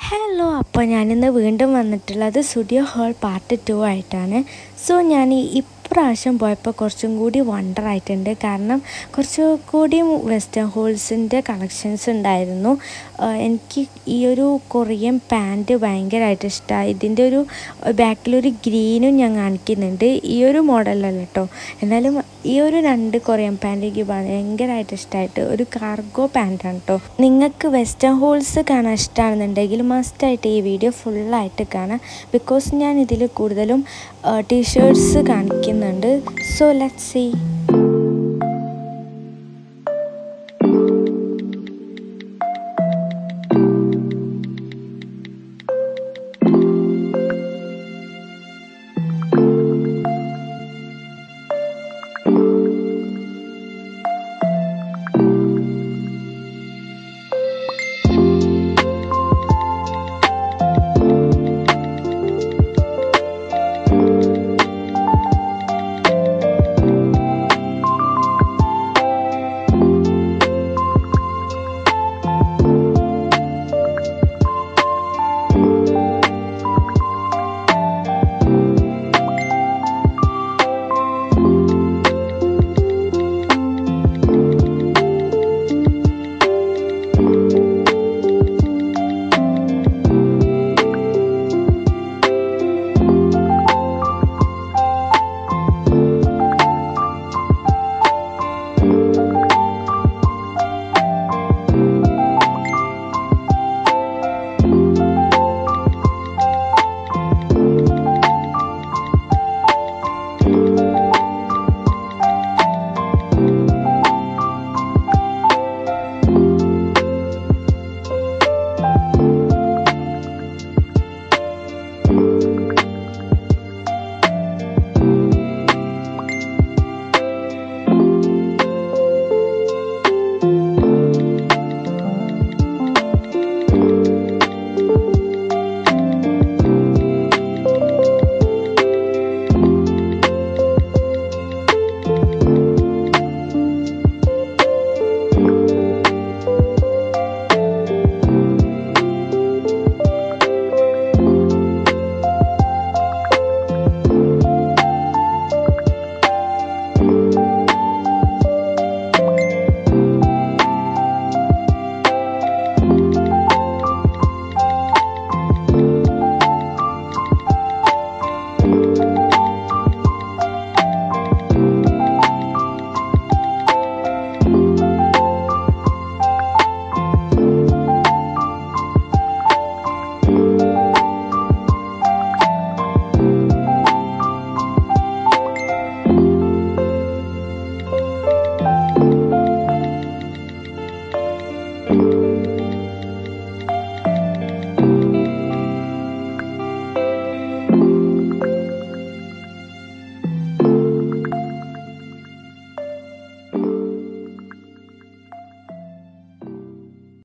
hello അപ്പോൾ ഞാനിന്ന് വീണ്ടും വന്നിട്ടുള്ളത് സ്റ്റുഡിയോ ഹാൾ പാർട്ട് ടു ആയിട്ടാണ് സോ ഞാൻ ഈ ഇപ്രാവശ്യം പോയപ്പോൾ കുറച്ചും കൂടി വണ്ടർ ആയിട്ടുണ്ട് കാരണം കുറച്ച് കൂടി വെസ്റ്റേൺ ഹോൾസിൻ്റെ കളക്ഷൻസ് ഉണ്ടായിരുന്നു ആഹ് എനിക്ക് ഈ ഒരു കൊറിയൻ പാൻറ്റ് ഭയങ്കരമായിട്ട് ഇഷ്ടമായി ഇതിൻ്റെ ഒരു ബാക്കിലൊരു ഗ്രീനും ഞാൻ കാണിക്കുന്നുണ്ട് ഈ ഒരു മോഡലല്ല കേട്ടോ എന്നാലും ഈ ഒരു രണ്ട് കൊറിയൻ പാൻറ്റ് എനിക്ക് ഭയങ്കരമായിട്ട് ഇഷ്ടമായിട്ട് ഒരു കാർഗോ പാൻറ്റാണ് കേട്ടോ നിങ്ങൾക്ക് വെസ്റ്റേൺ ഹോൾസ് കാണാൻ ഇഷ്ടമാണെന്നുണ്ടെങ്കിൽ മസ്റ്റായിട്ട് ഈ വീഡിയോ ഫുള്ളായിട്ട് കാണാം ബിക്കോസ് ഞാൻ ഇതിൽ കൂടുതലും ടീഷർട്സ് കാണിക്കുന്നുണ്ട് സോ ലെറ്റ് സീ